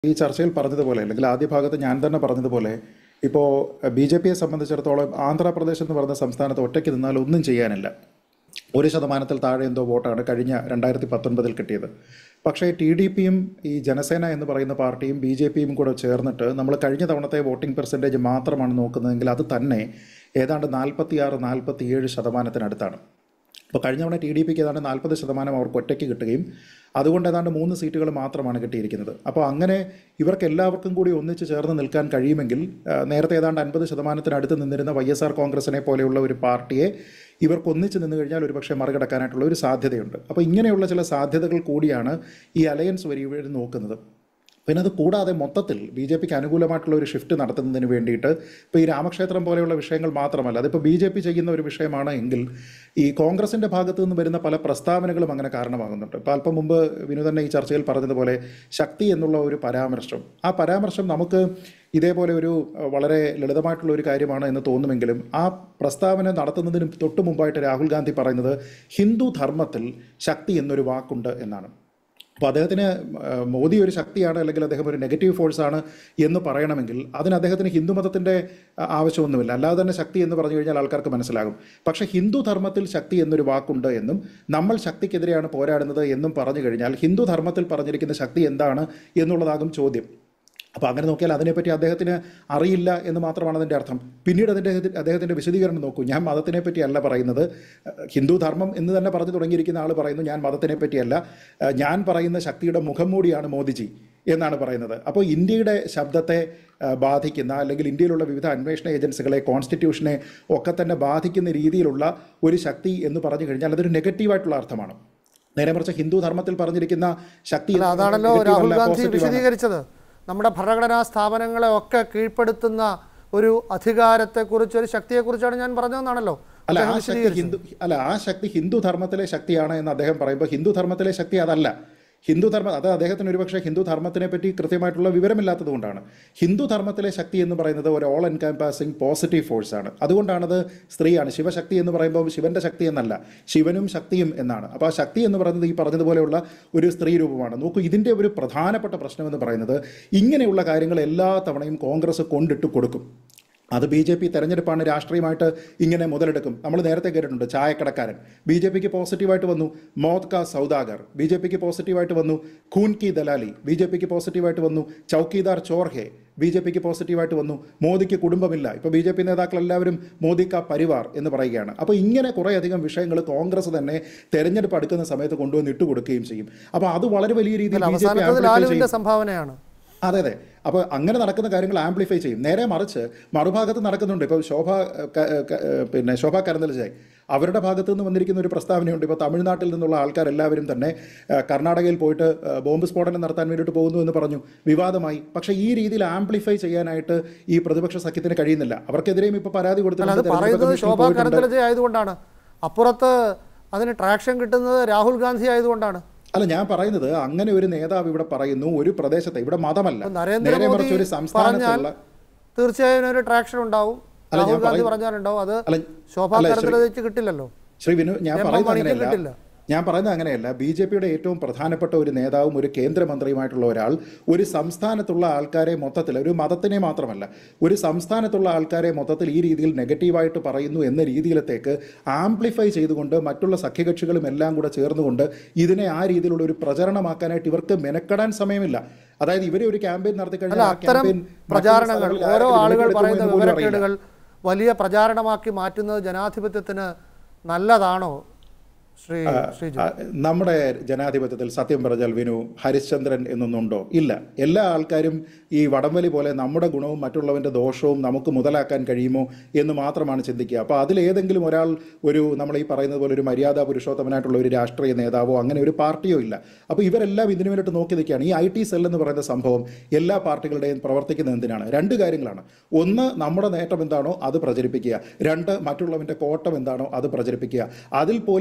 ഈ ചർച്ചയിൽ പറഞ്ഞതുപോലെ അല്ലെങ്കിൽ ആദ്യ ഭാഗത്ത് ഞാൻ തന്നെ പറഞ്ഞതുപോലെ ഇപ്പോൾ ബി ജെ പിയെ സംബന്ധിച്ചിടത്തോളം ആന്ധ്രാപ്രദേശ് എന്ന് പറയുന്ന സംസ്ഥാനത്ത് ഒറ്റയ്ക്ക് നിന്നാൽ ഒന്നും ചെയ്യാനില്ല ഒരു ശതമാനത്തിൽ താഴെ എന്തോ വോട്ടാണ് കഴിഞ്ഞ രണ്ടായിരത്തി പത്തൊൻപതിൽ കിട്ടിയത് പക്ഷേ ടി ഡി പിയും ഈ ജനസേന എന്ന് പറയുന്ന പാർട്ടിയും ബി ജെ പിയും കൂടെ ചേർന്നിട്ട് നമ്മൾ കഴിഞ്ഞ തവണത്തെ വോട്ടിംഗ് പെർസെൻറ്റേജ് മാത്രമാണ് നോക്കുന്നതെങ്കിൽ അത് തന്നെ ഏതാണ്ട് നാൽപ്പത്തിയാറ് നാൽപ്പത്തിയേഴ് ശതമാനത്തിനടുത്താണ് അപ്പോൾ കഴിഞ്ഞ തവണ ടി ഡി പിക്ക് ഏതാണ്ട് നാൽപ്പത് ശതമാനം അവർക്ക് ഒറ്റയ്ക്ക് കിട്ടുകയും അതുകൊണ്ട് ഏതാണ്ട് മൂന്ന് സീറ്റുകൾ മാത്രമാണ് കിട്ടിയിരിക്കുന്നത് അപ്പോൾ അങ്ങനെ ഇവർക്ക് എല്ലാവർക്കും കൂടി ഒന്നിച്ച് ചേർന്ന് നിൽക്കാൻ കഴിയുമെങ്കിൽ ആ, നേരത്തെ ഏതാണ്ട് അൻപത് ശതമാനത്തിനടുത്ത് നിന്നിരുന്ന വൈ എസ് ആർ കോൺഗ്രസിനെ പോലെയുള്ള ഒരു പാർട്ടിയെ ഇവർക്ക് ഒന്നിച്ച് നിന്ന് കഴിഞ്ഞാൽ ഒരുപക്ഷെ മറികടക്കാനായിട്ടുള്ള ഒരു സാധ്യതയുണ്ട് അപ്പോൾ ഇങ്ങനെയുള്ള ചില സാധ്യതകൾ കൂടിയാണ് ഈ അലയൻസ് വഴി ഇവർ നോക്കുന്നത് പിന്നെ അത് കൂടാതെ മൊത്തത്തിൽ ബി ജെ പിക്ക് അനുകൂലമായിട്ടുള്ള ഒരു ഷിഫ്റ്റ് നടത്തുന്നതിന് വേണ്ടിയിട്ട് ഇപ്പോൾ ഈ രാമക്ഷേത്രം പോലെയുള്ള വിഷയങ്ങൾ മാത്രമല്ല അതിപ്പോൾ ബി ജെ പി ചെയ്യുന്ന ഒരു വിഷയമാണ് എങ്കിൽ ഈ കോൺഗ്രസിൻ്റെ ഭാഗത്തു നിന്ന് വരുന്ന പല പ്രസ്താവനകളും അങ്ങനെ കാരണമാകുന്നുണ്ട് ഇപ്പോൾ അല്പം മുമ്പ് വിനു തന്നെ ഈ ചർച്ചയിൽ പറഞ്ഞതുപോലെ ശക്തി എന്നുള്ള ഒരു പരാമർശം ആ പരാമർശം നമുക്ക് ഇതേപോലെ ഒരു അഹ്, വളരെ ലളിതമായിട്ടുള്ള ഒരു കാര്യമാണ് എന്ന് തോന്നുമെങ്കിലും ആ പ്രസ്താവന നടത്തുന്നതിന് തൊട്ട് മുമ്പായിട്ട് രാഹുൽ ഗാന്ധി പറയുന്നത് ഹിന്ദു ധർമ്മത്തിൽ ശക്തി എന്നൊരു വാക്കുണ്ട് എന്നാണ് അപ്പോൾ അദ്ദേഹത്തിന് ആ, മോദി ഒരു ശക്തിയാണ് അല്ലെങ്കിൽ അദ്ദേഹം ഒരു നെഗറ്റീവ് ഫോഴ്സാണ് എന്ന് പറയണമെങ്കിൽ അതിന് അദ്ദേഹത്തിന് ഹിന്ദുമതത്തിൻ്റെ ആ, ആവശ്യമൊന്നുമില്ല അല്ലാതെ തന്നെ ശക്തി എന്ന് പറഞ്ഞു കഴിഞ്ഞാൽ ആൾക്കാർക്ക് മനസ്സിലാകും പക്ഷേ ഹിന്ദു ധർമ്മത്തിൽ ശക്തി എന്നൊരു വാക്കുണ്ട് എന്നും നമ്മൾ ശക്തിക്കെതിരെയാണ് പോരാടുന്നത് എന്നും പറഞ്ഞു കഴിഞ്ഞാൽ ഹിന്ദു ധർമ്മത്തിൽ പറഞ്ഞിരിക്കുന്ന ശക്തി എന്താണ് എന്നുള്ളതാകും ചോദ്യം അപ്പോൾ അങ്ങനെ നോക്കിയാൽ അതിനെപ്പറ്റി അദ്ദേഹത്തിന് അറിയില്ല എന്ന് മാത്രമാണ് അതിൻ്റെ അർത്ഥം പിന്നീട് അതിൻ്റെ അദ്ദേഹത്തിൻ്റെ വിശദീകരണം നോക്കൂ ഞാൻ മതത്തിനെ പറ്റിയല്ല പറയുന്നത് അഹ് ഹിന്ദു ധർമ്മം എന്ന് തന്നെ പറഞ്ഞു തുടങ്ങിയിരിക്കുന്ന ആൾ പറയുന്നു ഞാൻ മതത്തിനെ പറ്റിയല്ല അഹ് ഞാൻ പറയുന്ന ശക്തിയുടെ മുഖം മൂടിയാണ് മോദിജി എന്നാണ് പറയുന്നത് അപ്പോൾ ഇന്ത്യയുടെ ശബ്ദത്തെ അഹ് ബാധിക്കുന്ന അല്ലെങ്കിൽ ഇന്ത്യയിലുള്ള വിവിധ അന്വേഷണ ഏജൻസികളെ കോൺസ്റ്റിറ്റ്യൂഷനെ ഒക്കെ തന്നെ ബാധിക്കുന്ന രീതിയിലുള്ള ഒരു ശക്തി എന്ന് പറഞ്ഞു കഴിഞ്ഞാൽ അതൊരു നെഗറ്റീവായിട്ടുള്ള അർത്ഥമാണ് നേരെ മറിച്ച് ഹിന്ദു ധർമ്മത്തിൽ പറഞ്ഞിരിക്കുന്ന ശക്തി അല്ല എന്ന് അതാണല്ലോ negative രാഹുൽ അല്ല, ഗാന്ധി positive ആണ്. വിശദീകരിച്ചത് നമ്മുടെ ഭരണഘടനാ സ്ഥാപനങ്ങളെ ഒക്കെ കീഴ്പ്പെടുത്തുന്ന ഒരു അധികാരത്തെക്കുറിച്ച് ഒരു ശക്തിയെക്കുറിച്ചാണ് ഞാൻ പറഞ്ഞതെന്നാണല്ലോ അല്ല അദ്ദേഹം ആ ശക്തി വിശദീകരിച്ചത് ഹിന്ദു അല്ല ആ ശക്തി ഹിന്ദു ധർമ്മത്തിലെ ശക്തിയാണ് എന്ന് അദ്ദേഹം പറയുമ്പോൾ ഹിന്ദു ധർമ്മത്തിലെ ശക്തി അതല്ല ഹിന്ദു ധർമ്മം അത് അദ്ദേഹത്തിന് ഒരുപക്ഷെ ഹിന്ദു ധർമ്മത്തിനെ പറ്റി കൃത്യമായിട്ടുള്ള വിവരമില്ലാത്തത് കൊണ്ടാണ് ഹിന്ദു ധർമ്മത്തിലെ ശക്തി എന്ന് പറയുന്നത് ഒരു ഓൾ എൻകംപാസിംഗ് പോസിറ്റീവ് ഫോഴ്സ് ആണ് അതുകൊണ്ടാണത് സ്ത്രീയാണ് ശിവശക്തി എന്ന് പറയുമ്പോൾ ശിവന്റെ ശക്തി എന്നല്ല ശിവനും ശക്തിയും എന്നാണ് അപ്പോൾ ആ ശക്തി എന്ന് പറയുന്നത് ഈ പറഞ്ഞതുപോലെയുള്ള ഒരു സ്ത്രീ രൂപമാണ് നോക്കൂ ഇതിൻ്റെ ഒരു പ്രധാനപ്പെട്ട പ്രശ്നം എന്ന് പറയുന്നത് ഇങ്ങനെയുള്ള കാര്യങ്ങൾ എല്ലാ തവണയും കോൺഗ്രസ് കൊണ്ടിട്ട് കൊടുക്കും അത് ബി ജെ പി തെരഞ്ഞെടുപ്പാണ് രാഷ്ട്രീയമായിട്ട് ഇങ്ങനെ മുതലെടുക്കും നമ്മൾ നേരത്തെ കേട്ടിട്ടുണ്ട് ചായക്കടക്കാരൻ ബി ജെ പിക്ക് പോസിറ്റീവായിട്ട് വന്നു മോദ് കാ സൗദാഗർ ബി ജെ പിക്ക് പോസിറ്റീവായിട്ട് വന്നു ഖൂൻ കി ദലാലി ബി ജെ പിക്ക് പോസിറ്റീവായിട്ട് വന്നു ചൗക്കീദാർ ചോർഹെ ബി ജെ പിക്ക് പോസിറ്റീവായിട്ട് വന്നു മോദിക്ക് കുടുംബമില്ല ഇപ്പോൾ ബി ജെ പി നേതാക്കൾ എല്ലാവരും മോദി കാ പരിവാർ എന്ന് പറയുകയാണ് അപ്പോൾ ഇങ്ങനെ കുറേയധികം വിഷയങ്ങൾ കോൺഗ്രസ് തന്നെ തെരഞ്ഞെടുപ്പ് അടുക്കുന്ന സമയത്ത് കൊണ്ടുവന്ന് ഇട്ട് കൊടുക്കുകയും ചെയ്യും അപ്പോൾ അത് വളരെ വലിയ രീതിയിൽ ബി ജെ പി അവസാനത്തത് ലാലുവിന്റെ സംഭാവനയാണ് അതെ അതെ അപ്പോൾ അങ്ങനെ നടക്കുന്ന കാര്യങ്ങൾ ആംപ്ലിഫൈ ചെയ്യും നേരെ മറിച്ച് മറുഭാഗത്ത് നടക്കുന്നുണ്ട് ഇപ്പോൾ ശോഭ ക- ക- പിന്നെ ശോഭ കരന്തലജായി അവരുടെ ഭാഗത്ത് നിന്ന് വന്നിരിക്കുന്ന ഒരു പ്രസ്താവനയുണ്ട് ഇപ്പോൾ തമിഴ്നാട്ടിൽ നിന്നുള്ള ആൾക്കാരെല്ലാവരും തന്നെ ആ, കർണാടകയിൽ പോയിട്ട് ആ, ബോംബ് സ്ഫോടനം നടത്താൻ വേണ്ടിയിട്ട് പോകുന്നു എന്ന് പറഞ്ഞു വിവാദമായി പക്ഷേ ഈ രീതിയിൽ ആംപ്ലിഫൈ ചെയ്യാനായിട്ട് ഈ പ്രതിപക്ഷ സഖ്യത്തിന് കഴിയുന്നില്ല അവർക്കെതിരെയും ഇപ്പോൾ പരാതി അല്ല അത് കൊടുത്തിട്ടുണ്ട് തെരഞ്ഞെടുപ്പ് പറയുന്നത് കമ്മീഷനിൽ ശോഭാ പോയിട്ടുണ്ട്. കരന്തലജ ആയതുകൊണ്ടാണ് അപ്പുറത്ത് അതിന് ട്രാക്ഷൻ കിട്ടുന്നത് രാഹുൽ ഗാന്ധി ആയതുകൊണ്ടാണ് അല്ല ഞാൻ പറയുന്നത് അങ്ങനെ ഒരു നേതാവ് ഇവിടെ പറയുന്നു ഒരു പ്രദേശത്തെ ഇവിടെ മതമല്ല ഇപ്പൊ നേരെ നരേന്ദ്രമോദി മറിച്ച് ഒരു പറഞ്ഞാൽ സംസ്ഥാനത്തുള്ള തീർച്ചയായും ഒരു ട്രാക്ഷൻ ഉണ്ടാവും അല്ല, ഞാൻ രാഹുൽ ഗാന്ധി പറയുന്നത്- പറഞ്ഞാലുണ്ടാവും അത് അല്ല, ശോഭാ അല്ല, ശ്രീ- കരന്തലജയ്ക്ക് കിട്ടില്ലല്ലോ ശ്രീ വിനു ഞാൻ എം എം പറയുന്നത് മണിക്ക് അങ്ങനെയല്ല കിട്ടില്ല. ഞാൻ പറയുന്നത് അങ്ങനെയല്ല ബി ജെ പിയുടെ ഏറ്റവും പ്രധാനപ്പെട്ട ഒരു നേതാവും ഒരു കേന്ദ്രമന്ത്രിയുമായിട്ടുള്ള ഒരാൾ ഒരു സംസ്ഥാനത്തുള്ള ആൾക്കാരെ മൊത്തത്തിൽ ഒരു മതത്തിനെ മാത്രമല്ല ഒരു സംസ്ഥാനത്തുള്ള ആൾക്കാരെ മൊത്തത്തിൽ ഈ രീതിയിൽ നെഗറ്റീവായിട്ട് പറയുന്നു എന്ന രീതിയിലത്തേക്ക് ആംപ്ലിഫൈ ചെയ്തുകൊണ്ട് മറ്റുള്ള സഖ്യകക്ഷികളും എല്ലാം കൂടെ ചേർന്നുകൊണ്ട് ഇതിനെ ആ രീതിയിലുള്ള ഒരു പ്രചരണമാക്കാനായിട്ട് ഇവർക്ക് മെനക്കെടാൻ സമയമില്ല അതായത് ഇവരെ ഒരു ക്യാമ്പയിൻ നടത്തി അല്ല കഴിഞ്ഞാൽ ആ അത്തരം campaign മറ്റുള്ള പ്രചാരണങ്ങൾ സ്ഥലങ്ങളിൽ ഓരോ ആരെങ്കിലും ആളുകൾ വിലക്കെടുത്തുമോ പറയുന്ന എന്ന് പോലും അറിയില്ല. വിവരക്കേടുകൾ വലിയ പ്രചാരണമാക്കി മാറ്റുന്നത് ജനാധിപത്യത്തിന് നല്ലതാണോ ശ്രീ ശ്രീജു ആ, നമ്മുടെ ജനാധിപത്യത്തിൽ സത്യം പറഞ്ഞാൽ വിനു ഹരിശ്ചന്ദ്രൻ എന്നൊന്നുണ്ടോ ഇല്ല എല്ലാ ആൾക്കാരും ഈ വടംവലി പോലെ നമ്മുടെ ഗുണവും മറ്റുള്ളവൻ്റെ ദോഷവും നമുക്ക് മുതലാക്കാൻ കഴിയുമോ എന്ന് മാത്രമാണ് ചിന്തിക്കുക അപ്പോൾ അതിലേതെങ്കിലും ഒരാൾ ഒരു നമ്മൾ ഈ പറയുന്നത് പോലെ ഒരു മര്യാദ പുരുഷോത്തമനായിട്ടുള്ള ഒരു രാഷ്ട്രീയ നേതാവോ അങ്ങനെ ഒരു പാർട്ടിയോ ഇല്ല അപ്പോൾ ഇവരെല്ലാം ഇതിനു വേണ്ടിയിട്ട് നോക്കി നിൽക്കുകയാണ് ഈ ഐ ടി സെൽ എന്ന് പറയുന്ന സംഭവം എല്ലാ പാർട്ടികളുടെയും പ്രവർത്തിക്കുന്നത് എന്തിനാണ് രണ്ട് കാര്യങ്ങളാണ് ഒന്ന് നമ്മുടെ നേട്ടം എന്താണോ അത് പ്രചരിപ്പിക്കുക രണ്ട് മറ്റുള്ളവൻ്റെ കോട്ടം എന്താണോ അത് പ്രചരിപ്പിക്കുക അതിൽ പോലും പലപ്പോഴും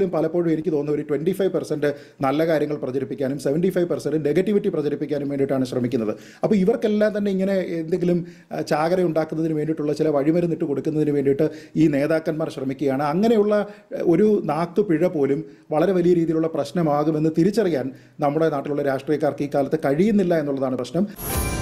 പലപ്പോഴും എനിക്ക് തോന്നുന്നു ഒരു ട്വൻറ്റി ഫൈവ് പെർസെൻറ്റ് നല്ല കാര്യങ്ങൾ പ്രചരിപ്പിക്കാനും സെവൻറ്റി ഫൈവ് പെർസെൻറ്റ് നെഗറ്റിവിറ്റി പ്രചരിപ്പിക്കാനും വേണ്ടിയിട്ടാണ് ശ്രമിക്കുന്നത് അപ്പോൾ ഇവർക്കെല്ലാം തന്നെ ഇങ്ങനെ എന്തെങ്കിലും ആ, ചാകര ഉണ്ടാക്കുന്നതിന് വേണ്ടിയിട്ടുള്ള ചില വഴിമരുന്നിട്ട് കൊടുക്കുന്നതിന് വേണ്ടിയിട്ട് ഈ നേതാക്കന്മാർ ശ്രമിക്കുകയാണ് അങ്ങനെയുള്ള ഏഹ്, ഒരു നാക്ക് പിഴ പോലും വളരെ വലിയ രീതിയിലുള്ള പ്രശ്നമാകുമെന്ന് തിരിച്ചറിയാൻ നമ്മുടെ നാട്ടിലുള്ള രാഷ്ട്രീയക്കാർക്ക് ഈ കാലത്ത് കഴിയുന്നില്ല എന്നുള്ളതാണ് പ്രശ്നം